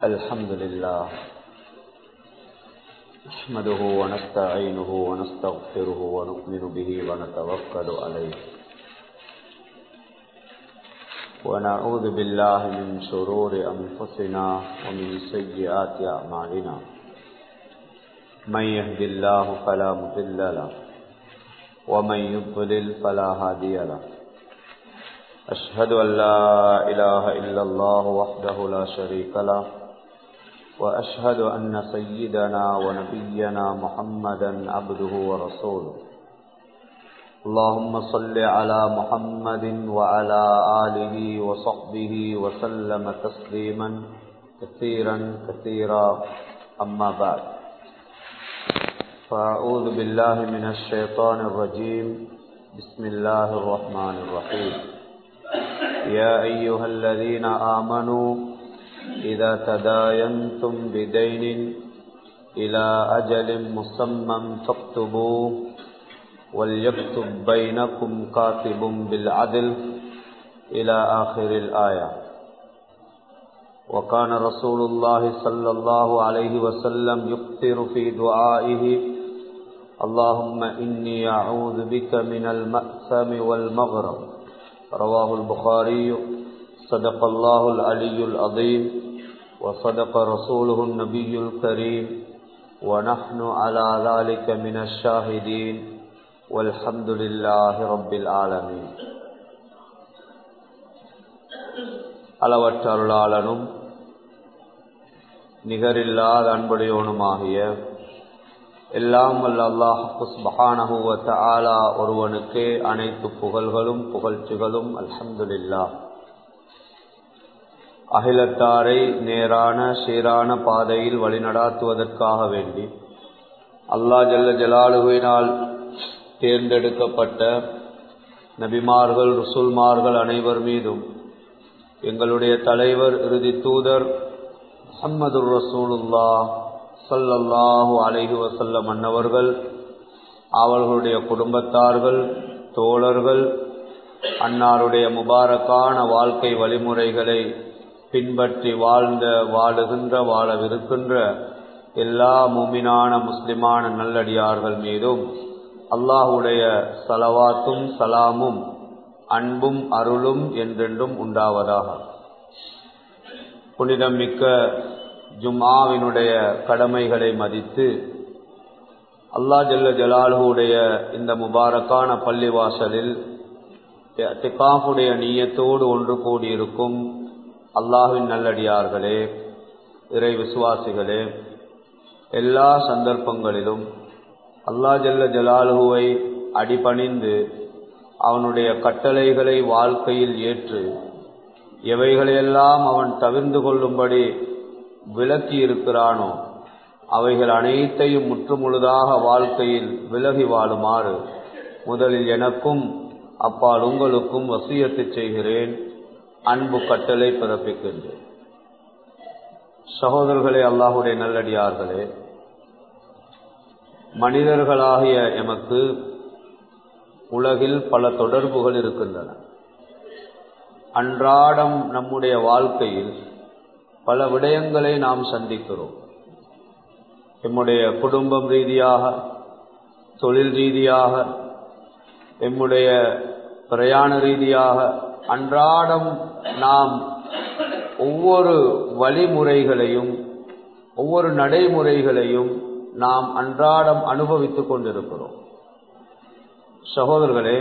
الحمد لله نحمده ونستعينه ونستغفره ونؤمن به ونتوكل عليه ونعوذ بالله من شرور أنفسنا ومن سيئات أعمالنا من يهد الله فلا مضل له ومن يضلل فلا هادي له أشهد أن لا إله إلا الله وحده لا شريك له وأشهد أن سيدنا ونبينا محمدا عبده ورسوله اللهم صل على محمد وعلى آله وصحبه وسلم تسليما كثيرا كثيرا أما بعد فأعوذ بالله من الشيطان الرجيم بسم الله الرحمن الرحيم يا أيها الذين آمنوا إذا تداينتم بدين إلى أجل مسمى فاكتبوه وليكتب بينكم كاتب بالعدل إلى آخر الآية وكان رسول الله صلى الله عليه وسلم يكثر في دعائه اللهم إني أعوذ بك من المأثم والمغرم رواه البخاري صدق الله العلي العظيم وصدق رسوله النبي الكريم ونحن على ذلك من الشاهدين والحمد لله رب العالمين அளவற்ற அருளாளனும் நிகரில்லாத அன்புடையோனுமாகிய எல்லாம் வல்ல அல்லாஹுஸ்பஹானஹுவத்த ஆலா ஒருவனுக்கே அனைத்து புகழ்களும் புகழ்ச்சிகளும் அல்ஹம்துலில்லா அகிலத்தாரை நேரான சீரான பாதையில் வழிநடாத்துவதற்காக வேண்டி அல்லா ஜல்ல ஜலாலுவினால் தேர்ந்தெடுக்கப்பட்ட நபிமார்கள் ருசுல்மார்கள் அனைவர் மீதும் எங்களுடைய தலைவர் இறுதி தூதர் முகமது ரசூலுல்லா சல்லல்லாஹு அலைஹி வசல்லம் அன்னவர்கள் அவர்களுடைய குடும்பத்தார்கள் தோழர்கள் அன்னாருடைய முபாரக்கான வாழ்க்கை வழிமுறைகளை பின்பற்றி வாழ்ந்த வாழுகின்ற வாழவிருக்கின்ற எல்லா முமினான முஸ்லிமான நல்லடியார்கள் மீதும் அல்லாஹுடைய சலவாத்தும் சலாமும் அன்பும் அருளும் என்றென்றும் உண்டாவதாக புனிதம் மிக்க ஜும்ஆவினுடைய கடமைகளை மதித்து அல்லா ஜல்ல ஜலாலுடைய இந்த முபாரக்கான பள்ளிவாசலில் திகாஃபுடைய நீயத்தோடு ஒன்று கூடியிருக்கும் அல்லாஹின் நல்லடியார்களே இறை விசுவாசிகளே எல்லா சந்தர்ப்பங்களிலும் அல்லா ஜல்ல ஜலாலுவை அடிபணிந்து அவனுடைய கட்டளைகளை வாழ்க்கையில் ஏற்று எவைகளையெல்லாம் அவன் தவிர்ந்து கொள்ளும்படி விலக்கி இருக்கிறானோ அவைகள் அனைத்தையும் முற்றுமுழுதாக வாழ்க்கையில் விலகி வாழுமாறு முதலில் எனக்கும் அப்பால் உங்களுக்கும் வசியத்தை செய்கிறேன் அன்பு கட்டளை பிறப்பிக்கின்றேன் சகோதரர்களே அல்லாஹுடைய நல்லடியார்களே மனிதர்களாகிய எமக்கு உலகில் பல தொடர்புகள் இருக்கின்றன அன்றாடம் நம்முடைய வாழ்க்கையில் பல விடயங்களை நாம் சந்திக்கிறோம் எம்முடைய குடும்பம் ரீதியாக தொழில் ரீதியாக எம்முடைய பிரயாண ரீதியாக அன்றாடம் நாம் ஒவ்வொரு வழிமுறைகளையும் ஒவ்வொரு நடைமுறைகளையும் நாம் அன்றாடம் அனுபவித்துக் கொண்டிருக்கிறோம் சகோதரர்களே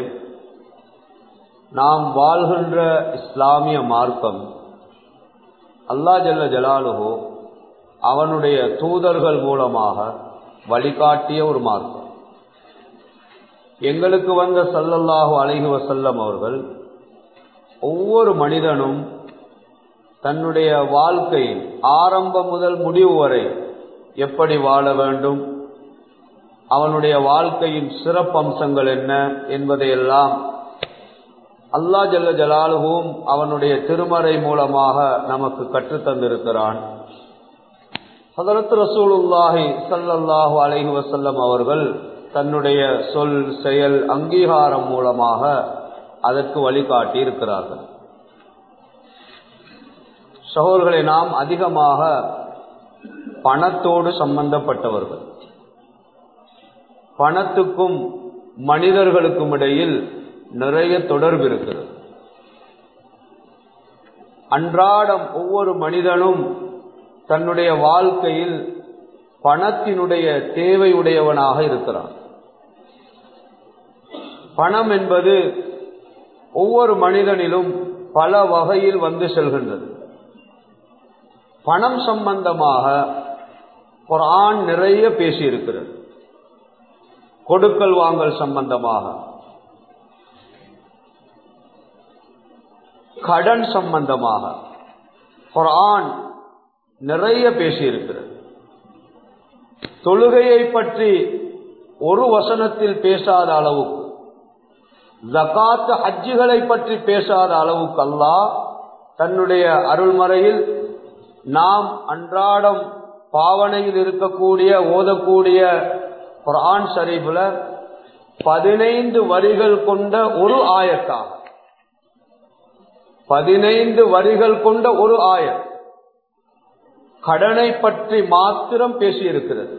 நாம் வாழ்கின்ற இஸ்லாமிய மார்க்கம் அல்லா ஜல்ல ஜலாலுகோ அவனுடைய தூதர்கள் மூலமாக வழிகாட்டிய ஒரு மார்க்கம் எங்களுக்கு வந்த சல்லல்லாஹு அலைஹி வசல்லம் அவர்கள் ஒவ்வொரு மனிதனும் தன்னுடைய வாழ்க்கையில் ஆரம்பம் முதல் முடிவு வரை எப்படி வாழ வேண்டும் அவனுடைய வாழ்க்கையின் சிறப்பம்சங்கள் என்ன என்பதையெல்லாம் அல்லா ஜல்ல ஜலாலுவும் அவனுடைய திருமறை மூலமாக நமக்கு கற்றுத்தந்திருக்கிறான் ஹதரத் ரசூலுல்லாஹி சல்லல்லாஹு அலைஹி வசல்லம் அவர்கள் தன்னுடைய சொல் செயல் அங்கீகாரம் மூலமாக அதற்கு வழிகாட்டி இருக்கிறார்கள் சகோதரர்களை நாம் அதிகமாக பணத்தோடு சம்பந்தப்பட்டவர்கள் பணத்துக்கும் மனிதர்களுக்கும் இடையில் நிறைய தொடர்பு இருக்கிறது அன்றாடம் ஒவ்வொரு மனிதனும் தன்னுடைய வாழ்க்கையில் பணத்தினுடைய தேவையுடையவனாக இருக்கிறான் பணம் என்பது ஒவ்வொரு மனிதனிலும் பல வகையில் வந்து செல்கின்றது பணம் சம்பந்தமாக குரான் நிறைய பேசியிருக்கிறது கொடுக்கல் வாங்கல் சம்பந்தமாக கடன் சம்பந்தமாக குரான் நிறைய பேசியிருக்கிறது தொழுகையை பற்றி ஒரு வசனத்தில் பேசாத அளவுக்கு ஜக்காத்து ஹஜ்ஜுகளை பற்றி பேசாத அளவுக்கு அல்லாஹ் தன்னுடைய அருள்மறையில் நாம் அன்றாடம் பாவனையில் இருக்கக்கூடிய ஓதக்கூடிய குரான் ஷரீஃபில் பதினைந்து வரிகள் கொண்ட ஒரு ஆயத்தாக பதினைந்து வரிகள் கொண்ட ஒரு ஆயத் கடனை பற்றி மாத்திரம் பேசியிருக்கிறது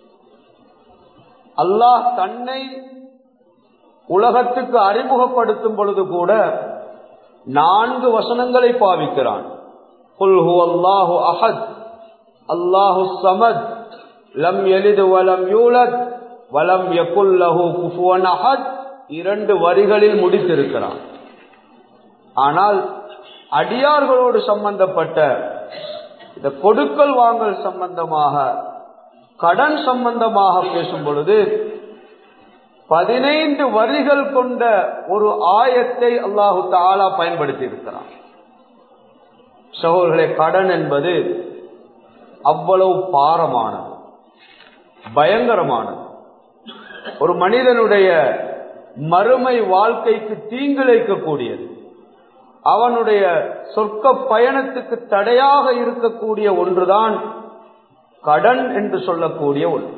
அல்லாஹ் தன்னை உலகத்துக்கு அறிமுகப்படுத்தும் பொழுது கூட நான்கு வசனங்களை பாவிக்கிறான் அல்லாஹு அஹத் அல்லாஹு சமத் லம் எலிது வலம் யூலத் வலம் யகுல்லஹு குஃபுவன் அஹத் இரண்டு வரிகளில் முடித்திருக்கிறான் ஆனால் அடியார்களோடு சம்பந்தப்பட்ட இந்த கொடுக்கல் வாங்கல் சம்பந்தமாக கடன் சம்பந்தமாக பேசும் பொழுது பதினைந்து வரிகள் கொண்ட ஒரு ஆயத்தை அல்லாஹு தாலா பயன்படுத்தி இருக்கிறான் சகோதரர்களே கடன் என்பது அவ்வளவு பாரமானது பயங்கரமானது ஒரு மனிதனுடைய மறுமை வாழ்க்கைக்கு தீங்கிழைக்கக்கூடியது அவனுடைய சொர்க்க பயணத்துக்கு தடையாக இருக்கக்கூடிய ஒன்றுதான் கடன் என்று சொல்லக்கூடிய ஒன்று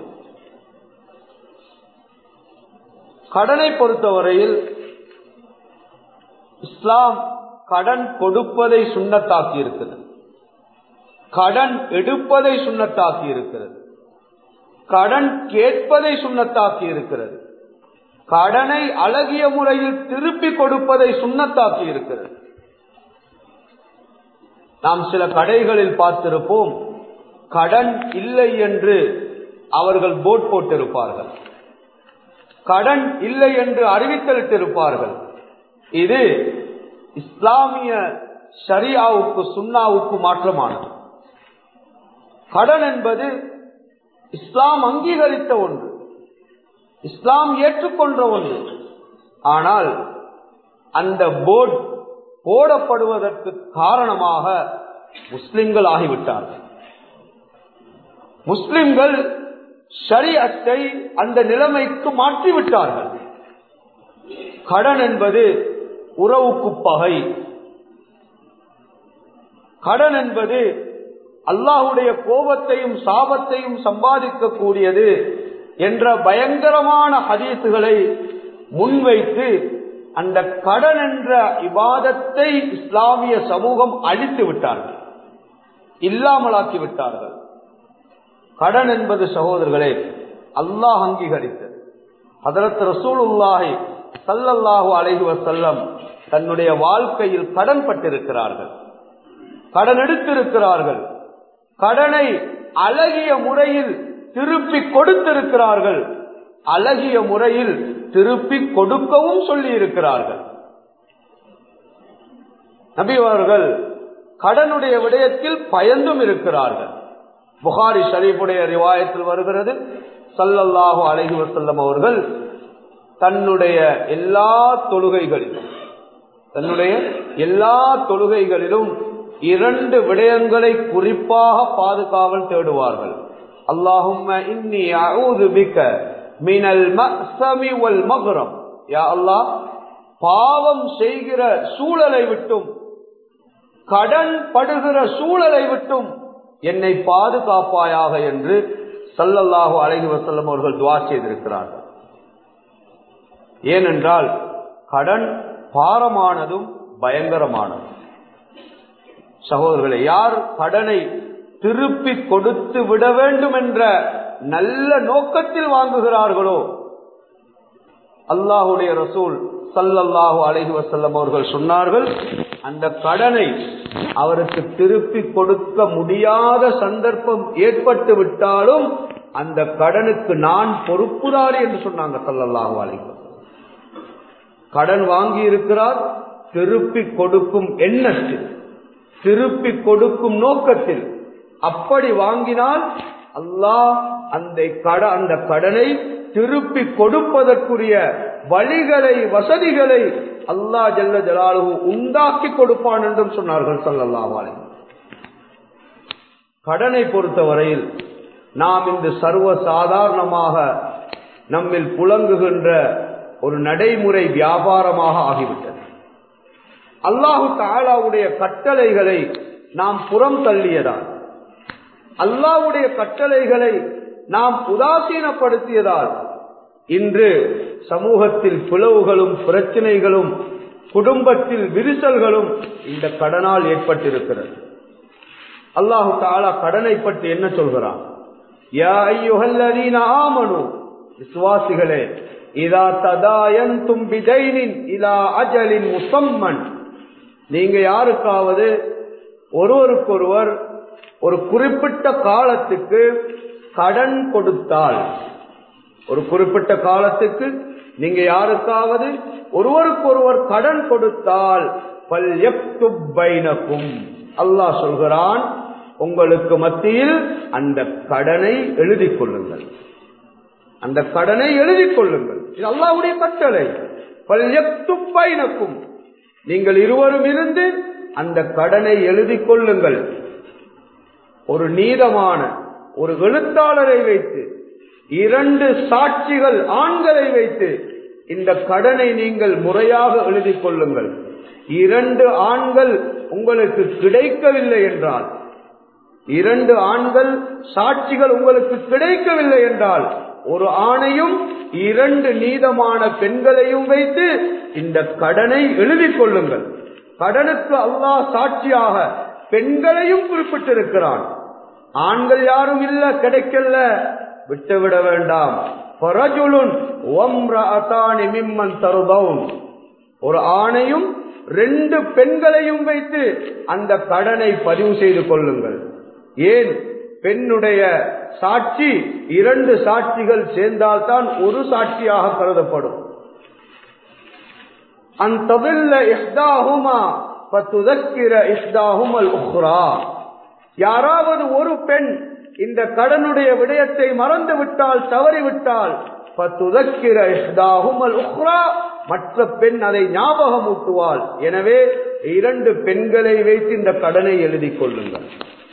கடனை பொறுத்தவரையில் இஸ்லாம் கடன் கொடுப்பதை சுண்ணத்தாக்கி இருக்கிறது கடன் எடுப்பதை சுண்ணத்தாக்கி இருக்கிறது கடன் கேட்பதை சுண்ணத்தாக்கி இருக்கிறது கடனை அழகிய முறையில் திருப்பி கொடுப்பதை சுண்ணத்தாக்கி இருக்கிறது நாம் சில கடைகளில் பார்த்திருப்போம் கடன் இல்லை என்று அவர்கள் போட் போட்டிருப்பார்கள் கடன் இல்லை என்று அறிவித்தலிட்டிருப்பார்கள் இது இஸ்லாமிய ஷரியாவுக்கு சுண்ணாவுக்கு மாற்றமானது கடன் என்பது இஸ்லாம் அங்கீகரித்த ஒன்று இஸ்லாம் ஏற்றுக்கொண்ட ஒன்று ஆனால் அந்த போர்ட் போடப்படுவதற்கு காரணமாக முஸ்லிம்கள் ஆகிவிட்டார்கள் முஸ்லிம்கள் ஷரியத்தை அந்த நிலைமைக்கு மாற்றிவிட்டார்கள் கடன் என்பது உறவுக்கு பகை கடன் என்பது அல்லாஹுடைய கோபத்தையும் சாபத்தையும் சம்பாதிக்க கூடியது என்ற பயங்கரமான ஹதீசுகளை முன்வைத்து அந்த கடன் என்ற இவாதத்தை இஸ்லாமிய சமூகம் அழித்து விட்டார்கள் இல்லாமலாக்கி விட்டார்கள் கடன் என்பது சகோதரர்களே அல்லாஹ் அங்கீகரித்தது அதற்கு ரசூலுல்லாஹி சல்லல்லாஹு அலைஹி வசல்லம் தன்னுடைய வாழ்க்கையில் கடன் பட்டிருக்கிறார்கள் கடன் எடுத்திருக்கிறார்கள் கடனை அழகிய முறையில் திருப்பி கொடுத்திருக்கிறார்கள் அழகிய முறையில் திருப்பி கொடுக்கவும் சொல்லி இருக்கிறார்கள் நபி அவர்கள் கடனுடைய விடயத்தில் பயந்தும் இருக்கிறார்கள் புகாரி ஷரீஃபுடைய ரிவாயத்தில் வருகிறது சல்லல்லாஹு அலைஹி வசல்லம் அவர்கள் தன்னுடைய எல்லா தொழுகைகளிலும் தன்னுடைய எல்லா தொழுகைகளிலும் இரண்டு விடயங்களை குறிப்பாக பாதுகாவல் தேடுவார்கள் அல்லாஹும்ம இன்னி அஊது பிக்க மினல் மக்ஸமி வல் மக்ரம் யா அல்லாஹ் பாவம் செய்கிற சூழலை விட்டும் கடன் படுகிற சூழலை விட்டும் என்னை பாதுகாப்பாயாக என்று சல்லல்லாஹு அலைஹி வசல்லம் அவர்கள் துவா செய்திருக்கிறார்கள் ஏனென்றால் கடன் பாரமானதும் பயங்கரமானதும் சகோதரர்களை யார் கடனை திருப்பி கொடுத்து விட வேண்டும் என்ற நல்ல நோக்கத்தில் வாங்குகிறார்களோ அல்லாஹுடைய ரசூல் சல்லல்லாஹு அலைஹி வசல்லம் அவர்கள் சொன்னார்கள் அந்த கடனை அவருக்கு திருப்பி கொடுக்க முடியாத சந்தர்ப்பம் ஏற்பட்டு விட்டாலும் அந்த கடனுக்கு நான் பொறுப்புதாரி என்று சொன்னாங்க சல்லல்லாஹு அலைஹி கடன் வாங்கி இருக்கிறார் திருப்பி கொடுக்கும் எண்ணத்தில் திருப்பி கொடுக்கும் நோக்கத்தில் அப்படி வாங்கினால் அல்லாஹ் அந்த கட அந்த கடனை திருப்பி கொடுப்பதற்குரிய வழிகளை வசதிகளை அல்லா ஜல்ல ஜலாலு உண்டாக்கி கொடுப்பான் என்றும் சொன்னார்கள் சல்லல்லாஹாலே கடனை பொறுத்தவரையில் நாம் இந்த சர்வ சாதாரணமாக நம்மில் புழங்குகின்ற ஒரு நடைமுறை வியாபாரமாக ஆகிவிட்டது அல்லாஹு தாலாவுடைய கட்டளைகளை நாம் புறம் தள்ளியதால் அல்லாவுடைய கட்டளைகளை நாம் உதாசீனப்படுத்தியதால் இன்று சமூகத்தில் பிளவுகளும் பிரச்சனைகளும் குடும்பத்தில் விரிசல்களும் இந்த கடனால் ஏற்பட்டிருக்கிறது அல்லாஹு தாலா கடனை பற்றி என்ன சொல்கிறான் விசுவாசிகளே இதா ததாயன் தும்பிதைனின் இலா அஜலின் முசம்மன் நீங்க யாருக்காவது ஒருவருக்கொருவர் ஒரு குறிப்பிட்ட காலத்துக்கு கடன் கொடுத்தால் ஒரு குறிப்பிட்ட காலத்துக்கு நீங்க யாருக்காவது ஒருவருக்கொருவர் கடன் கொடுத்தால் பல்யப்துப்பைனக்கும் அல்லாஹ் சொல்கிறான் உங்களுக்கு மத்தியில் அந்த கடனை எழுதி கொள்ளுங்கள் அந்த கடனை எழுதி கொள்ளுங்கள் இது அல்லாவுடைய கட்டளை பல்யப்துப்பைனக்கும் நீங்கள் இருவரும் இருந்து அந்த கடனை எழுதி கொள்ளுங்கள் ஒரு நீதமான ஒரு எழுத்தாளரை வைத்து இரண்டு சாட்சிகள் ஆண்களை வைத்து இந்த கடனை நீங்கள் முறையாக எழுதி கொள்ளுங்கள் இரண்டு ஆண்கள் உங்களுக்கு கிடைக்கவில்லை என்றால் இரண்டு ஆண்கள் சாட்சிகள் உங்களுக்கு கிடைக்கவில்லை என்றால் ஒரு ஆணையும் இரண்டு நீதமான பெண்களையும் வைத்து இந்த கடனை எழுதி கொள்ளுங்கள் கடனுக்கு அல்லாஹ் சாட்சியாக பெண்களையும் குறிப்பிட்டிருக்கிறான் ஆண்கள் யாரும் இல்ல கிடைக்கல விட்டுவிட வேண்டாம் ஒரு ஆணையும் ரெண்டு பெண்களையும் வைத்து அந்த கடனை பதிவு செய்து கொள்ளுங்கள் ஏன் பெண்ணுடைய சாட்சி இரண்டு சாட்சிகள் சேர்ந்தால்தான் ஒரு சாட்சியாக கருதப்படும் அந்த யாராவது ஒரு பெண் இந்த கடனுடைய விடயத்தை மறந்து விட்டால் தவறிவிட்டால் மற்ற பெண் அதை ஞாபகம் ஊட்டுவாள் எனவே இரண்டு பெண்களை வைத்து இந்த கடனை எழுதி கொள்ளுங்கள்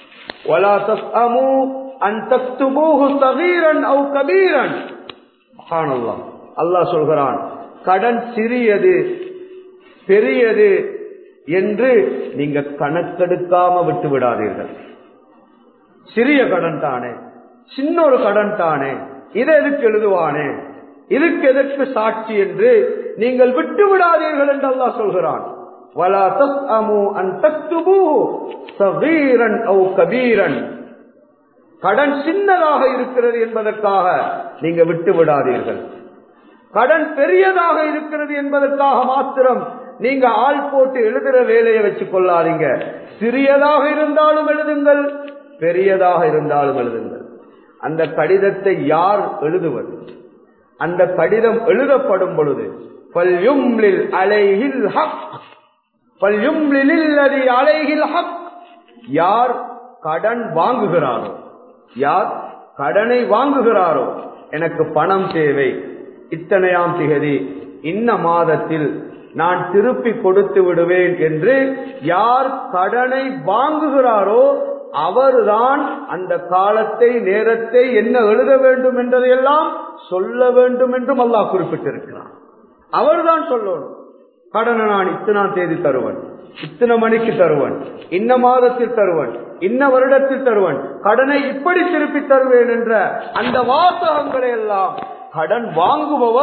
அல்லாஹ் சொல்கிறான் கடன் சிறியது பெரியது என்று நீங்க கணக்கெடுக்காம விட்டு விடாதீர்கள் சிறிய கடன் தானே சின்ன ஒரு கடன் தானே இதை எதுக்கு எழுதுவானே இதுக்கு எதற்கு சாட்சி என்று நீங்கள் விட்டு விடாதீர்கள் என்று அல்லாஹ் சொல்கிறான் وَلَا تَسْأَمُوا أَن تَكْتُبُوهُ صَغِيرًا أَوْ كَبِيرًا கடன் சின்னதாக இருக்கிறது என்பதற்காக நீங்க விட்டு விடாதீர்கள் கடன் பெரியதாக இருக்கிறது என்பதற்காக மாத்திரம் நீங்க ஆள் போட்டு எழுதுற வேலையை வச்சு கொள்ளாதீங்க சிறியதாக இருந்தாலும் எழுதுங்கள் பெரியதாக இருந்தாலும் எழுதுங்கள் அந்த கடிதத்தை யார் எழுதுவது அந்த கடிதம் எழுதப்படும் பொழுது பல்யும்லில் அலைஹில் ஹக் பல்யும்லில் அலைஹில் ஹக் யார் கடன் வாங்குகிறாரோ யார் கடனை வாங்குகிறாரோ எனக்கு பணம் தேவை இத்தனையாம் திகதி இன்ன மாதத்தில் நான் திருப்பி கொடுத்து விடுவேன் என்று யார் கடனை வாங்குகிறாரோ அவர்தான் அந்த காலத்தை நேரத்தை என்ன எழுத வேண்டும் என்றதையெல்லாம் சொல்ல வேண்டும் என்றும் அல்லாஹ் குறிப்பிட்டிருக்கிறான் அவர்தான் சொல்லணும் கடனை நான் இத்தனாம் தேதி தருவன் இத்தனை மணிக்கு தருவன் இன்ன மாதத்தில் தருவன் இன்ன வருடத்தில் தருவன் கடனை இப்படி திருப்பி தருவேன் என்ற அந்த வாசகங்களை எல்லாம் கடன் வாங்குபவர்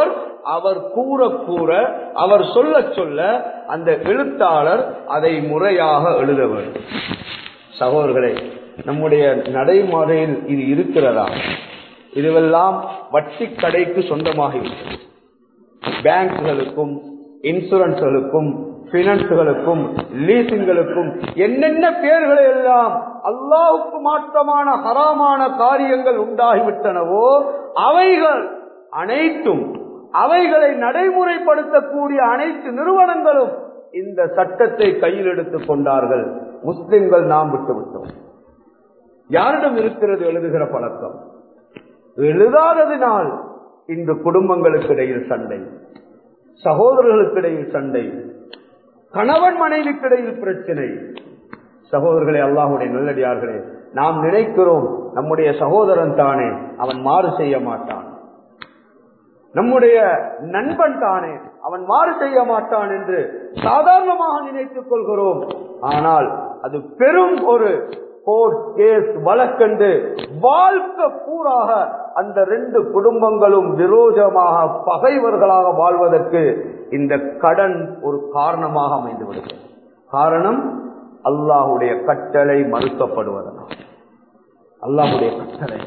அவர் கூற கூற அவர் சொல்ல சொல்ல அந்த எழுத்தாளர் அதை முறையாக எழுத வேண்டும் சகோதரர்களே நம்முடைய நடைமுறையில் இது இருக்கிறதா இதுவெல்லாம் வட்டி கடைக்கு சொந்தமாகிவிட்டது பேங்க்களுக்கும் இன்சூரன்ஸ்களுக்கும் பினான்ஸ்களுக்கும் லீசிங்களுக்கும் என்னென்ன பேர்களை எல்லாம் அல்லாவுக்கு மாற்றமான ஹராமான காரியங்கள் உண்டாகிவிட்டனவோ அவைகள் அனைத்தும் அவைகளை நடைமுறைப்படுத்தக்கூடிய அனைத்து நிறுவனங்களும் இந்த சட்டத்தை கையில் எடுத்துக் கொண்டார்கள் முஸ்லிம்கள் நாம் விட்டுவிட்டோம் யாரிடம் இருக்கிறது எழுதுகிற பழக்கம் எழுதாததினால் இன்று குடும்பங்களுக்கு இடையில் சண்டை சகோதரர்களுக்கு இடையில் சண்டை கணவன் மனைவிக்கு இடையில் பிரச்சனை சகோதரர்களே அல்லாஹுடைய நல்லடியார்களே நாம் நினைக்கிறோம் நம்முடைய சகோதரன் தானே அவன் மாறு செய்ய மாட்டான் நம்முடைய நண்பன் தானே அவன் மாறு செய்ய மாட்டான் என்று சாதாரணமாக நினைத்துக் கொள்கிறோம் ஆனால் அது பெரும் ஒரு கோர்ட் கேஸ் வழக்கென்று வாழ்க்கை பூராக அந்த ரெண்டு குடும்பங்களும் விரோதமாக பகைவர்களாக வாழ்வதற்கு இந்த கடன் ஒரு காரணமாக அமைந்து விடுகிறது காரணம் அல்லாஹுடைய கட்டளை மறுக்கப்படுவதனால் அல்லாஹுடைய கட்டளை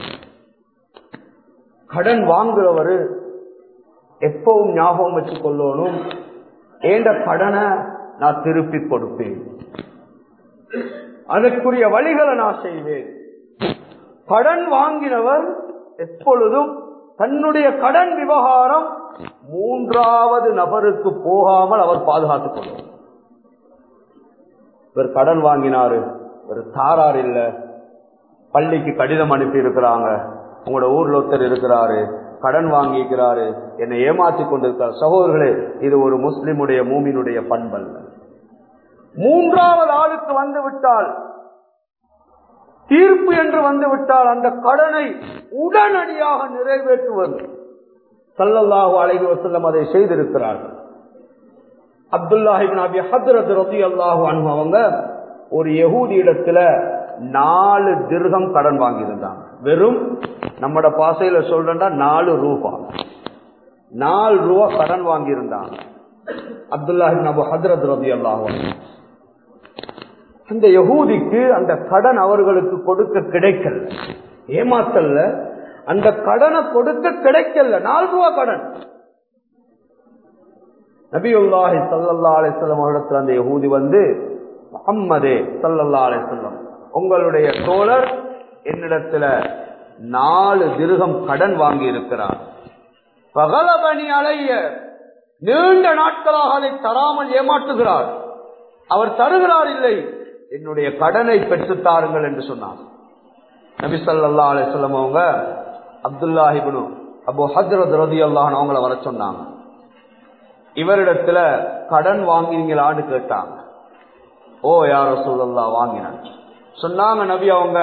கடன் வாங்குறவரு எப்பவும் ஞாபகம் வச்சுக் கொள்ளணும் ஏண்ட கடனை நான் திருப்பி கொடுப்பேன் அதற்குரிய வழிகளை நான் செய்வேன் கடன் வாங்கினவர் எப்பொழுதும் தன்னுடைய கடன் விவகாரம் மூன்றாவது நபருக்கு போகாமல் அவர் பாதுகாத்துக் கொள்வார் இவர் கடன் வாங்கினாரு ஒரு தாரார் இல்ல பள்ளிக்கு கடிதம் அனுப்பி இருக்கிறாங்க உங்களோட ஊர்ல ஒருத்தர் இருக்கிறாரு கடன் வாங்கிக்கிறாரு என்னை ஏமாற்றி கொண்டிருக்கிறார் சகோதரர்களே இது ஒரு முஸ்லிமுடைய மூமினுடைய பண்பல்ல மூன்றாவது ஆளுக்கு வந்து விட்டால் தீர்ப்பு என்று வந்து விட்டால் அந்த கடனை உடனடியாக நிறைவேற்றுவது சல்லல்லாஹு அலைஹி வஸல்லம் அதை செய்திருக்கிறார்கள் அப்துல்லாஹிபின் அபி ஹத்ரத் ரதி அல்லாஹு அவங்க ஒரு யகூதி இடத்துல நாலு திருகம் கடன் வாங்கியிருந்தாங்க வெறும் நம்மட பாசையில சொல்றா நாலு ரூபா நாலு ரூபா கடன் வாங்கியிருந்தாங்க அப்துல்லாஹிபின் அபு ஹத்ரத் ரதி அல்லாஹு அந்த யகூதிக்கு அந்த கடன் அவர்களுக்கு கொடுக்க கிடைக்கல ஏமாத்தல்ல அந்த கடனை கொடுக்க கிடைக்கல நாலு ரூபா கடன் நபியுல்லாஹி சல்லல்லா அலிஸ்லாம் அவரிடத்தில் அந்த யகூதி வந்து முகம்மதே சல்லல்லா அலிஸ்லாம் உங்களுடைய தோழர் என்னிடத்துல நாலு திருகம் கடன் வாங்கி இருக்கிறார் பகலபணி அலைய நீண்ட நாட்களாக அதை தராமல் ஏமாற்றுகிறார் அவர் தருகிறார் இல்லை என்னுடைய கடனை பெற்றுத்தாருங்கள் என்று சொன்னார் நபி சல்லா அலிஸ்லாம் அவங்க அப்துல்லாஹிபனு அபு ஹஜரத் ரதி அல்லாஹன் அவங்கள வர சொன்னாங்க இவரிடத்துல கடன் வாங்கினீங்களான்னு கேட்டாங்க ஓ யாரோ சொல்லல்லா வாங்கினான் சொன்னாங்க நபி அவங்க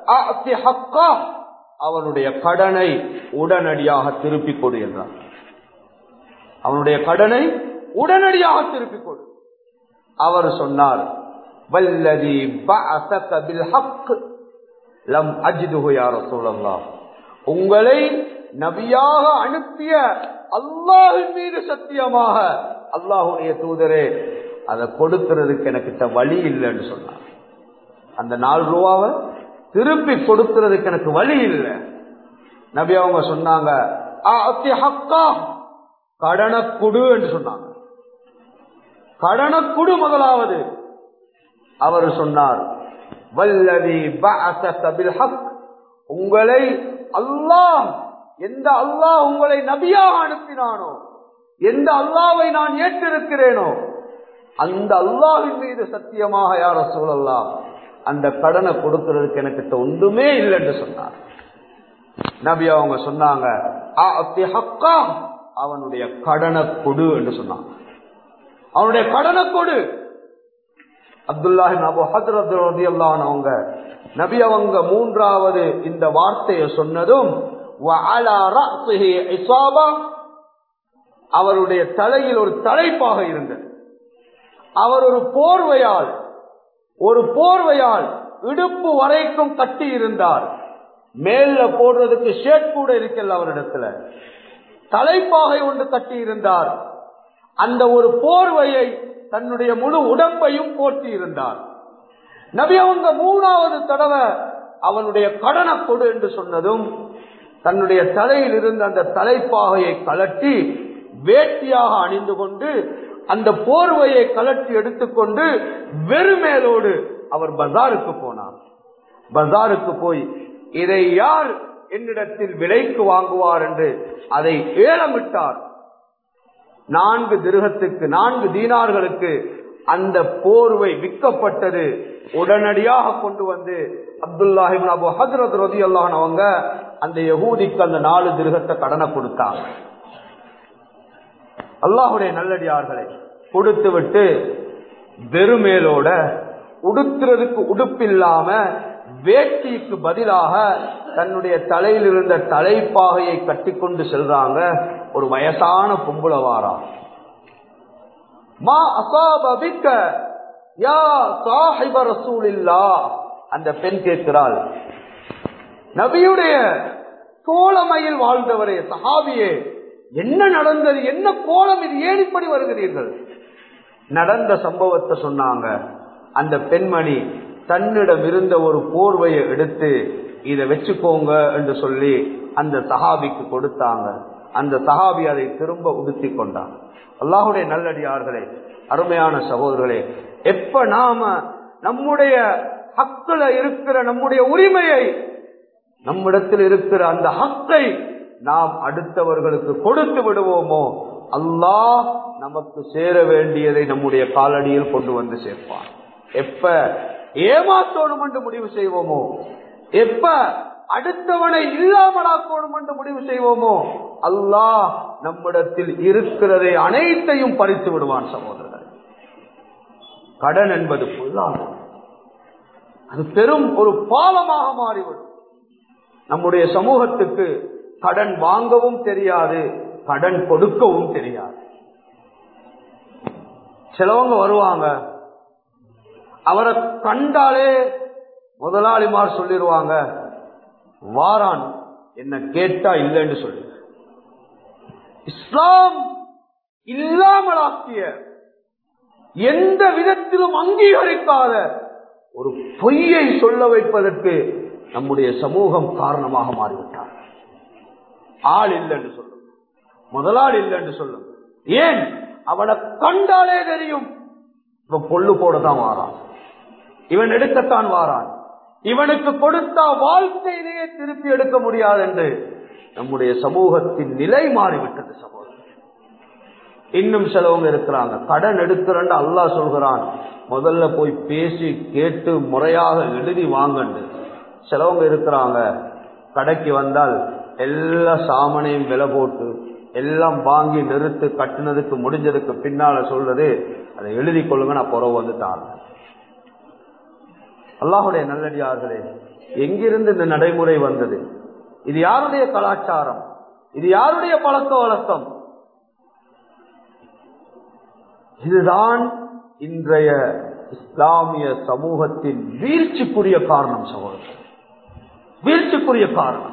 அவனுடைய கடனை உடனடியாக திருப்பி கொடு என்றார் அவனுடைய கடனை உடனடியாக திருப்பி கொடு அவர் சொன்னார் வல்லதி லம் அஜிதுகு யார சொல்லலாம் உங்களை நபியாக அனுப்பிய அல்லாஹின் மீது சத்தியமாக அல்லாஹுடைய தூதரே அதை கொடுக்கிறதுக்கு எனக்கு வழி இல்லைன்னு சொன்னார் அந்த நாலு ரூபாவை திருப்பி கொடுக்கிறதுக்கு எனக்கு வழி இல்லை நபி அவங்க சொன்னாங்க கடனை குடு என்று சொன்னாங்க கடனை குடு முதலாவது அவர் சொன்னார் வல்லதி உங்களை அல்லாஹ் எந்த அல்லாஹ் உங்களை நபியாக அனுப்பினானோ எந்த அல்லாவை நான் ஏற்றிருக்கிறேனோ அந்த அல்லாவின் மீது சத்தியமாக யார சூழல்லாம் அந்த கடனை கொடுக்கிறதுக்கு எனக்கு ஒன்றுமே இல்லைன்னு சொன்னார் நபி அவங்க சொன்னாங்க அவனுடைய கடனை கொடு என்று சொன்னாங்க அவனுடைய கடனை கொடு அப்துல்லாஹின் அபு ஹத்ரத் அவங்க நபி அவங்க மூன்றாவது இந்த வார்த்தையை சொன்னதும் அவருடைய தலையில் ஒரு தலைப்பாக இருந்தது அவர் ஒரு போர்வையால் ஒரு போர்வையால் இடுப்பு வரைக்கும் கட்டி இருந்தார் மேல போடுறதுக்கு ஷேட் கூட இருக்கல அவரிடத்துல தலைப்பாகை ஒன்று கட்டியிருந்தார் அந்த ஒரு போர்வையை தன்னுடைய முழு உடம்பையும் போர்த்தி இருந்தார் நபி அவங்க மூணாவது தடவை அவனுடைய கடனை கொடு என்று சொன்னதும் தன்னுடைய தலையில் இருந்த அந்த தலைப்பாகையை கலட்டி வேட்டியாக அணிந்து கொண்டு அந்த போர்வையை கலட்டி எடுத்துக்கொண்டு வெறுமேலோடு அவர் பஜாருக்கு போனார் பஜாருக்கு போய் இதை யார் என்னிடத்தில் விலைக்கு வாங்குவார் என்று அதை ஏலமிட்டார் நான்கு திருகத்துக்கு நான்கு தீனார்களுக்கு அந்த போர்வை விற்கப்பட்டது உடனடியாக கொண்டு வந்து அப்துல்லாஹிபின் அபு ஹசரத் ரதி அவங்க அந்த யகூதிக்கு அந்த நாலு திருகத்தை கடனை கொடுத்தாங்க அல்லாஹுடைய நல்லடியார்களை கொடுத்து விட்டு வெறுமேலோட உடுத்துறதுக்கு உடுப்பில்லாம வேட்டிக்கு பதிலாக தன்னுடைய தலையில் இருந்த தலைப்பாகையை கட்டிக்கொண்டு செல்றாங்க ஒரு வயசான பொம்புல வாரா மா அசாபிக்க யா சாஹிப ரசூலில்லா அந்த பெண் கேட்கிறாள் நபியுடைய தோழமையில் வாழ்ந்தவரே சஹாபியே என்ன நடந்தது என்ன கோலம் இது ஏன் இப்படி வருகிறீர்கள் நடந்த சம்பவத்தை சொன்னாங்க அந்த பெண்மணி தன்னிடம் இருந்த ஒரு போர்வையை எடுத்து இதை வச்சுக்கோங்க என்று சொல்லி அந்த சஹாபிக்கு கொடுத்தாங்க அந்த சஹாபி அதை திரும்ப உடுத்தி கொண்டான் அல்லாஹுடைய நல்லடியார்களே அருமையான சகோதரர்களே எப்ப நாம நம்முடைய ஹக்குல இருக்கிற நம்முடைய உரிமையை நம்மிடத்தில் இருக்கிற அந்த ஹக்கை நாம் அடுத்தவர்களுக்கு கொடுத்து விடுவோமோ அல்லாஹ் நமக்கு சேர வேண்டியதை நம்முடைய காலடியில் கொண்டு வந்து சேர்ப்பான் எப்ப ஏமாத்தோணும் என்று முடிவு செய்வோமோ எப்ப அடுத்தவனை இல்லாமலாக்கோணும் என்று முடிவு செய்வோமோ அல்லாஹ் நம்மிடத்தில் இருக்கிறதை அனைத்தையும் பறித்து விடுவான் சகோதரர்கள் கடன் என்பது பொல்லாகும் அது பெரும் ஒரு பாலமாக மாறிவிடும் நம்முடைய சமூகத்துக்கு கடன் வாங்கவும் தெரியாது கடன் கொடுக்கவும் தெரியாது சிலவங்க வருவாங்க அவரை கண்டாலே முதலாளிமார் சொல்லிடுவாங்க வாரான் என்ன கேட்டா இல்லைன்னு சொல்லு இஸ்லாம் இல்லாமலாக்கிய எந்த விதத்திலும் அங்கீகரிக்காத ஒரு பொய்யை சொல்ல வைப்பதற்கு நம்முடைய சமூகம் காரணமாக மாறிவிட்டார் ஆள் இல்லைன்னு சொல்லும் முதலாளி இல்லைன்னு சொல்லும் ஏன் அவனை கண்டாலே தெரியும் இவன் பொல்லு போடத்தான் வாரான் இவன் எடுக்கத்தான் வாரான் இவனுக்கு கொடுத்தா வாழ்க்கையிலேயே திருப்பி எடுக்க முடியாது என்று நம்முடைய சமூகத்தின் நிலை மாறிவிட்டது சமூகம் இன்னும் சிலவங்க இருக்கிறாங்க கடன் எடுக்கிறன்னு அல்லாஹ் சொல்கிறான் முதல்ல போய் பேசி கேட்டு முறையாக எழுதி வாங்கண்டு சிலவங்க இருக்கிறாங்க கடைக்கு வந்தால் எல்லா சாமனையும் விலை போட்டு எல்லாம் வாங்கி நிறுத்து கட்டினதுக்கு முடிஞ்சதுக்கு பின்னால சொல்றது அதை எழுதி கொள்ளுங்க நான் புறவு வந்து தாங்க அல்லாஹுடைய நல்லடியார்களே எங்கிருந்து இந்த நடைமுறை வந்தது இது யாருடைய கலாச்சாரம் இது யாருடைய பழக்க வழக்கம் இதுதான் இன்றைய இஸ்லாமிய சமூகத்தின் வீழ்ச்சிக்குரிய காரணம் சகோதரர் வீழ்ச்சிக்குரிய காரணம்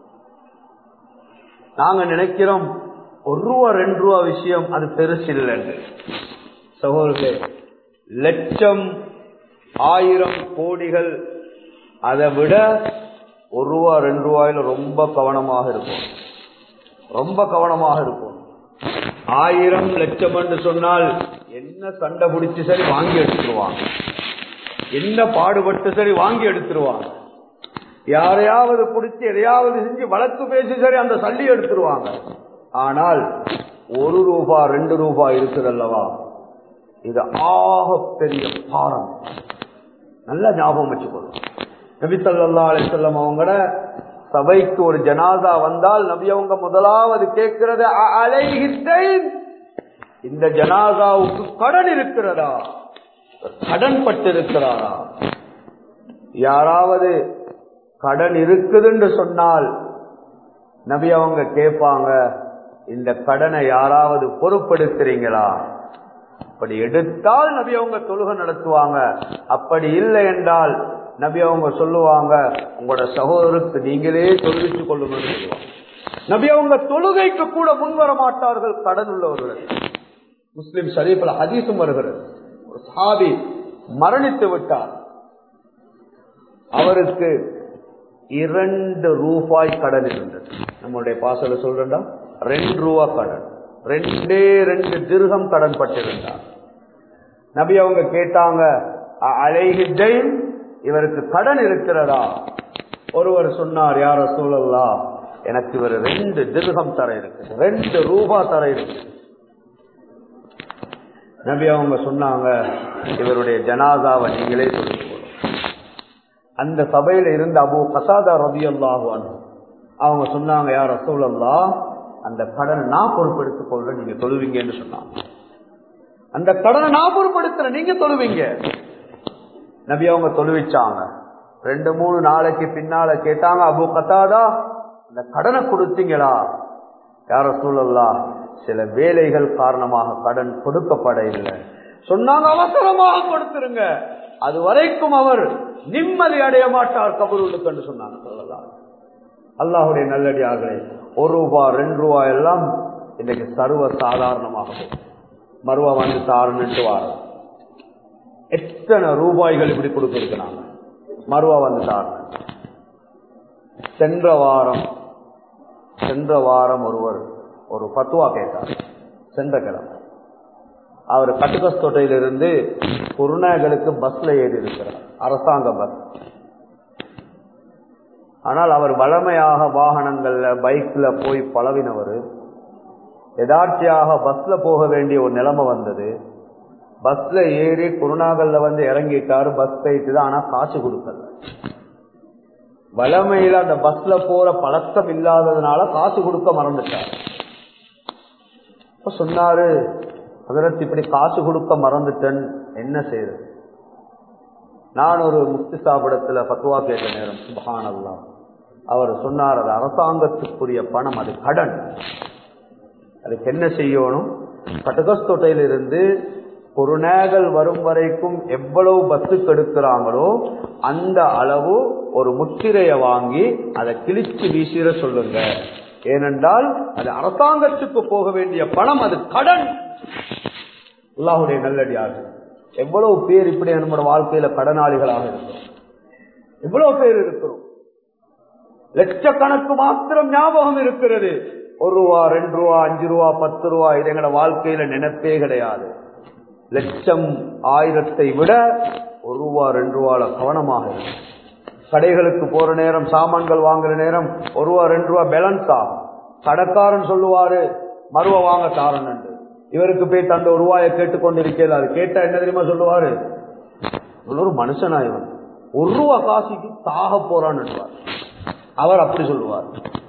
நாங்க நினைக்கிறோம் ஒரு ரூபா ரெண்டு ரூபா விஷயம் அது பெருசு இல்லைன்னு சகோதரர்களே லட்சம் ஆயிரம் கோடிகள் அதை விட ஒரு ரூபா ரெண்டு ரூபாயில ரொம்ப கவனமாக இருக்கும் ரொம்ப கவனமாக இருக்கும் ஆயிரம் லட்சம் என்று சொன்னால் என்ன சண்டை பிடிச்சு சரி வாங்கி எடுத்துருவாங்க என்ன பாடுபட்டு சரி வாங்கி எடுத்துருவாங்க யாரையாவது பிடிச்சி எதையாவது செஞ்சு வழக்கு பேசி சரி அந்த சல்லி எடுத்துருவாங்க ஆனால் ஒரு ரூபா ரெண்டு ரூபா இருக்குதல்லவா இது ஆக பெரிய பாரம் நல்ல ஞாபகம் வச்சுக்கணும் நபி சொல்லா அலிசல்லம் அவங்கள சபைக்கு ஒரு ஜனாதா வந்தால் நபி அவங்க முதலாவது கேட்கிறது அலைகித்தை இந்த ஜனாதாவுக்கு கடன் இருக்கிறதா கடன் பட்டிருக்கிறாரா யாராவது கடன் இருக்குதுன்னு சொன்னால் நபி அவங்க கேட்பாங்க இந்த கடனை யாராவது பொறுப்பெடுக்கிறீங்களா அப்படி எடுத்தால் நபி அவங்க தொழுகை நடத்துவாங்க அப்படி இல்லை என்றால் நபி அவங்க சொல்லுவாங்க உங்களோட சகோதரருக்கு நீங்களே தொழுவிச்சு கொள்ளுங்கன்னு சொல்லுவாங்க நபி அவங்க தொழுகைக்கு கூட முன்வர மாட்டார்கள் கடன் உள்ளவர்கள் முஸ்லிம் ஷரீஃபில் ஹதீஸும் வருகிறது ஒரு சாபி மரணித்து விட்டார் அவருக்கு இரண்டு ரூபாய் கடன் இருந்தது நம்மளுடைய பாசல சொல்றா ரெண்டு ரூபா கடன் ரெண்டே ரெண்டு திருகம் கடன் பட்டிருந்தார் நபி அவங்க கேட்டாங்க அலைஹிஜைன் இவருக்கு கடன் இருக்கிறதா ஒருவர் சொன்னார் யார சூழல்லா எனக்கு இவர் ரெண்டு திருகம் தர இருக்கு ரெண்டு ரூபா தர இருக்கு நபி அவங்க சொன்னாங்க இவருடைய ஜனாதாவை நீங்களே சொல்லிக் அந்த சபையில இருந்த அபு கசாதா ரபி அல்லாஹுவான் அவங்க சொன்னாங்க யார் ரசூலல்லா அந்த கடனை நான் பொறுப்பெடுத்துக் கொள்றேன் நீங்க தொழுவீங்கன்னு சொன்னாங்க அந்த கடனை நான் பொறுப்படுத்துறேன் நீங்க தொழுவீங்க நபி அவங்க தொழுவிச்சாங்க ரெண்டு மூணு நாளைக்கு பின்னால கேட்டாங்க அபு கத்தாதா அந்த கடனை கொடுத்தீங்களா யார சூழல்லா சில வேலைகள் காரணமாக கடன் கொடுக்கப்பட இல்லை சொன்னாங்க அவசரமாக கொடுத்துருங்க அது வரைக்கும் அவர் நிம்மதி அடைய மாட்டார் கபருளுக்கு என்று சொன்னாங்க சொல்லலாம் அல்லாஹுடைய நல்லடியார்களே ஒரு ரூபா ரெண்டு ரூபா எல்லாம் இன்னைக்கு சர்வ சாதாரணமாக மருவா வந்து தாருன்னுட்டு வாரம் எத்தனை ரூபாய்கள் இப்படி கொடுத்திருக்கிறாங்க மருவா வந்து தாருன்னு சென்ற வாரம் சென்ற வாரம் ஒருவர் ஒரு பத்துவா கேட்டார் சென்ற கிழமை அவர் கட்டுக்கஸ்தோட்டையிலிருந்து குருநாயகளுக்கு பஸ்ல ஏறி இருக்கிறார் அரசாங்க பஸ் ஆனால் அவர் வளமையாக வாகனங்கள்ல பைக்ல போய் பழவினவர் எதார்த்தியாக பஸ்ல போக வேண்டிய ஒரு நிலைமை வந்தது பஸ்ல ஏறி குருநாகல்ல வந்து இறங்கிட்டாரு பஸ் போயிட்டு தான் ஆனா காசு கொடுக்கல வளமையில அந்த பஸ்ல போற பழக்கம் இல்லாததுனால காசு கொடுக்க மறந்துட்டார் சொன்னாரு அதற்கு இப்படி காசு கொடுக்க மறந்துட்டேன் என்ன செய்யறது நான் ஒரு முக்தி சாப்பிடத்துல பத்துவா கேட்ட நேரம் சுபகானல்லாம் அவர் சொன்னார் அது அரசாங்கத்துக்குரிய பணம் அது கடன் அதுக்கு என்ன செய்யணும் கட்டகஸ்தொட்டையிலிருந்து குருநேகல் வரும் வரைக்கும் எவ்வளவு பஸ்ஸுக்கு எடுக்கிறாங்களோ அந்த அளவு ஒரு முத்திரைய வாங்கி அதை கிழிச்சு வீசிட சொல்லுங்க ஏனென்றால் அது அரசாங்கத்துக்கு போக வேண்டிய பணம் அது கடன் அல்லாஹுடைய நல்லடியார்கள் எவ்வளவு பேர் இப்படி நம்மளோட வாழ்க்கையில கடனாளிகளாக இருக்கிறோம் எவ்வளவு பேர் இருக்கிறோம் லட்சக்கணக்கு மாத்திரம் ஞாபகம் இருக்கிறது ஒரு ரூபா ரெண்டு ரூபா அஞ்சு ரூபா பத்து ரூபா இது எங்களோட வாழ்க்கையில நினைப்பே கிடையாது லட்சம் ஆயிரத்தை விட ஒரு ரூபா ரெண்டு ரூபால கவனமாக இருக்கும் கடைகளுக்கு போற நேரம் சாமான்கள் வாங்குற நேரம் ஒரு ரூபா ரெண்டு ரூபா பேலன்ஸ் ஆகும் கடைக்காரன் சொல்லுவாரு மருவ வாங்க தாரன் இவருக்கு போய் தந்த ஒரு ரூபாயை கேட்டுக்கொண்டிருக்கல அது கேட்டா என்ன தெரியுமா சொல்லுவாரு ஒரு மனுஷனா இவன் ஒரு ரூபா காசிக்கு தாக போறான்னு அவர் அப்படி சொல்லுவார்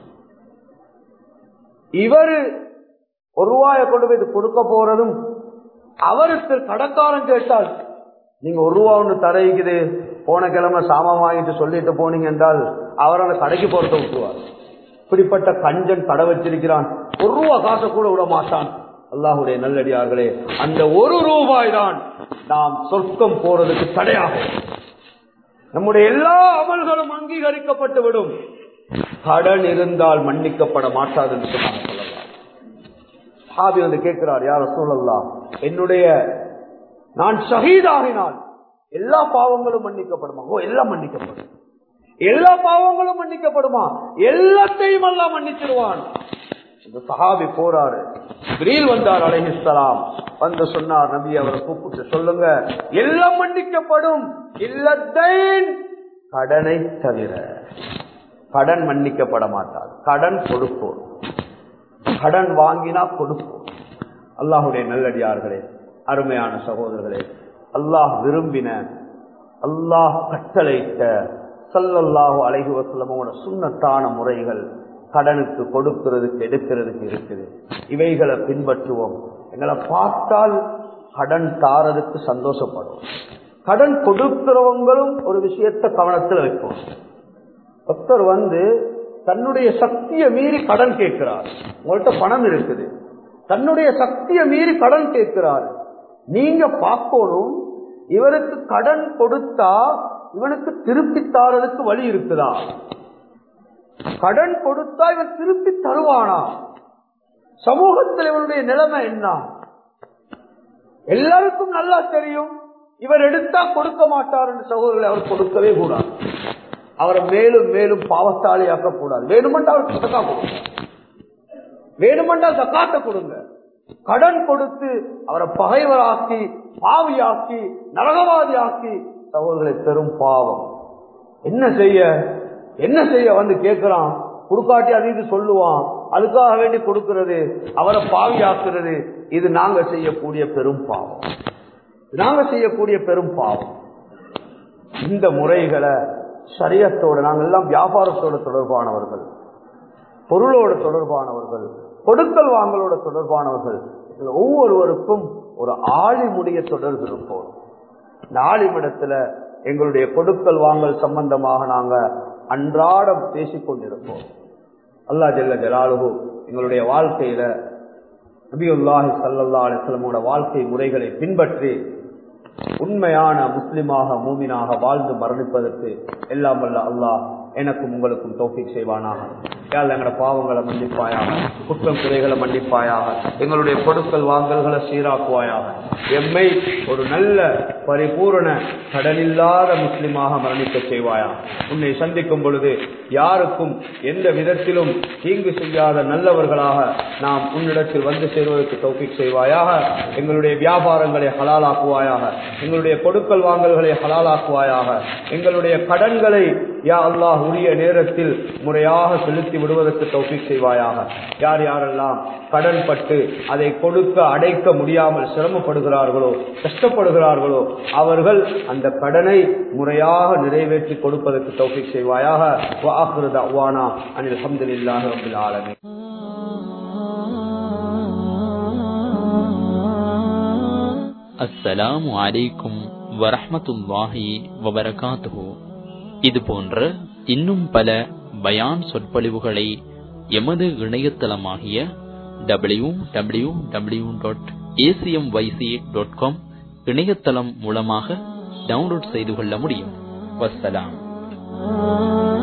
இவரு ஒரு ரூபாயை கொண்டு போய் கொடுக்க போறதும் அவருக்கு கடைக்காரன் கேட்டால் நீங்க ஒரு ரூபா ஒன்று தரைக்குது போன கிழமை சாமான் வாங்கிட்டு சொல்லிட்டு போனீங்க என்றால் அவர் அந்த கடைக்கு போறத விட்டுருவார் இப்படிப்பட்ட கஞ்சன் கடை வச்சிருக்கிறான் ஒரு ரூபா காசை கூட விட மாட்டான் அல்லாஹுடைய நல்லடியார்களே அந்த ஒரு ரூபாய் தான் நாம் சொர்க்கம் போறதுக்கு தடையாகும் நம்முடைய எல்லா அமல்களும் அங்கீகரிக்கப்பட்டு விடும் கடன் இருந்தால் மன்னிக்கப்பட மாட்டாது என்று சொன்னாங்க சொல்லலாம் சாபி வந்து கேட்கிறார் யார சூழல்லாம் என்னுடைய நான் ஷஹீதாகினால் எல்லா பாவங்களும் மன்னிக்கப்படுமா ஓ எல்லாம் மன்னிக்கப்படும் எல்லா பாவங்களும் மன்னிக்கப்படுமா எல்லாத்தையும் எல்லாம் மன்னிச்சிருவான் இந்த சஹாபி போறாரு கிரீல் வந்தார் அலைஹிஸ்லாம் வந்து சொன்னார் நபி அவரை கூப்பிட்டு சொல்லுங்க எல்லாம் மன்னிக்கப்படும் இல்லத்தை கடனை தவிர கடன் மன்னிக்கப்பட மாட்டார் கடன் கொடுப்போம் கடன் வாங்கினா கொடுப்போம் அல்லாஹுடைய நல்லடியார்களே அருமையான சகோதரர்களே அல்லாஹ் விரும்பின அல்லாஹ் கட்டளையிட்ட சல்லல்லாஹு அலைஹி வசல்லமோட சுண்ணத்தான முறைகள் கடனுக்கு கொடுக்கிறதுக்கு எடுக்கிறதுக்கு இருக்குது இவைகளை பின்பற்றுவோம் எங்களை பார்த்தால் கடன் தாரதுக்கு சந்தோஷப்படும் கடன் கொடுக்கிறவங்களும் ஒரு விஷயத்த கவனத்தில் வைப்போம் ஒருத்தர் வந்து தன்னுடைய சக்தியை மீறி கடன் கேட்கிறார் உங்கள்கிட்ட பணம் இருக்குது தன்னுடைய சக்தியை மீறி கடன் கேட்கிறார் நீங்க பார்க்கணும் இவருக்கு கடன் கொடுத்தா இவனுக்கு திருப்பி தாரதுக்கு வழி இருக்குதா கடன் கொடுத்தா இவன் திருப்பி தருவானா சமூகத்தில் இவனுடைய நிலைமை என்ன எல்லாருக்கும் நல்லா தெரியும் இவர் எடுத்தா கொடுக்க மாட்டார் என்று சகோதரர்களை அவர் கொடுக்கவே கூடாது அவரை மேலும் மேலும் பாவத்தாளி ஆக்கக்கூடாது வேணுமென்றா அவருக்கு சக்கா கொடுங்க வேணுமென்றா சக்காத்த கொடுங்க கடன் கொடுத்து அவரை பகைவராக்கி பாவியாக்கி நரகவாதி ஆக்கி சகோதரர்களை பெரும் பாவம் என்ன செய்ய என்ன செய்ய வந்து கேட்கிறான் குடுக்காட்டி அது இது சொல்லுவான் அதுக்காக வேண்டி கொடுக்கிறது அவரை பாவியாக்குறது இது நாங்க செய்யக்கூடிய பெரும் பாவம் நாங்க செய்யக்கூடிய பெரும் பாவம் இந்த முறைகளை சரியத்தோடு நாங்கள் எல்லாம் வியாபாரத்தோடு தொடர்பானவர்கள் பொருளோடு தொடர்பானவர்கள் கொடுக்கல் வாங்கலோட தொடர்பானவர்கள் இதுல ஒவ்வொருவருக்கும் ஒரு ஆழிமுடைய தொடர்பு இருப்போம் இந்த ஆழிமிடத்துல எங்களுடைய கொடுக்கல் வாங்கல் சம்பந்தமாக நாங்க அன்றாடம் பேசிக் கொண்டிருப்போம் அல்லா ஜெல்ல ஜலாலுகு எங்களுடைய வாழ்க்கையில நபியுல்லாஹி சல்லா அலிஸ்லமோட வாழ்க்கை முறைகளை பின்பற்றி உண்மையான முஸ்லிமாக மூமினாக வாழ்ந்து மரணிப்பதற்கு எல்லாம் வல்ல அல்லாஹ் எனக்கும் உங்களுக்கும் தோஃபிக் செய்வானாக யாழ் எங்களோட பாவங்களை மன்னிப்பாயாக குற்றம் குறைகளை மன்னிப்பாயாக எங்களுடைய பொருட்கள் வாங்கல்களை சீராக்குவாயாக எம்மை ஒரு நல்ல பரிபூரண கடனில்லாத முஸ்லிமாக மரணிக்க செய்வாயா உன்னை சந்திக்கும் பொழுது யாருக்கும் எந்த விதத்திலும் தீங்கு செய்யாத நல்லவர்களாக நாம் உன்னிடத்தில் வந்து சேருவதற்கு தௌபிக் செய்வாயாக எங்களுடைய வியாபாரங்களை ஹலாலாக்குவாயாக எங்களுடைய கொடுக்கல் வாங்கல்களை ஹலாலாக்குவாயாக எங்களுடைய கடன்களை யா அல்லாஹ் உரிய நேரத்தில் முறையாக செலுத்தி விடுவதற்கு தௌபிக் செய்வாயாக யார் யாரெல்லாம் கடன் பட்டு அதை கொடுக்க அடைக்க முடியாமல் சிரமப்படுகிறார்களோ கஷ்டப்படுகிறார்களோ அவர்கள் அந்த கடனை முறையாக நிறைவேற்றி கொடுப்பதற்கு தௌபிக் செய்வாயாக வாஹிருத அவானா அனில் அஹமதுல்லாஹி ரபில் ஆலமீன் அஸ்ஸலாமு அலைக்கும் வரஹ்மத்துல்லாஹி வபரகாத்துஹு இது போன்ற இன்னும் பல பயான் சொற்பொழிவுகளை எமது இணையதளமாகிய W W W dot ACM YC dot com இணையதளம் மூலமாக டவுன்லோட் செய்து கொள்ள முடியும் வஸ்ஸலாம்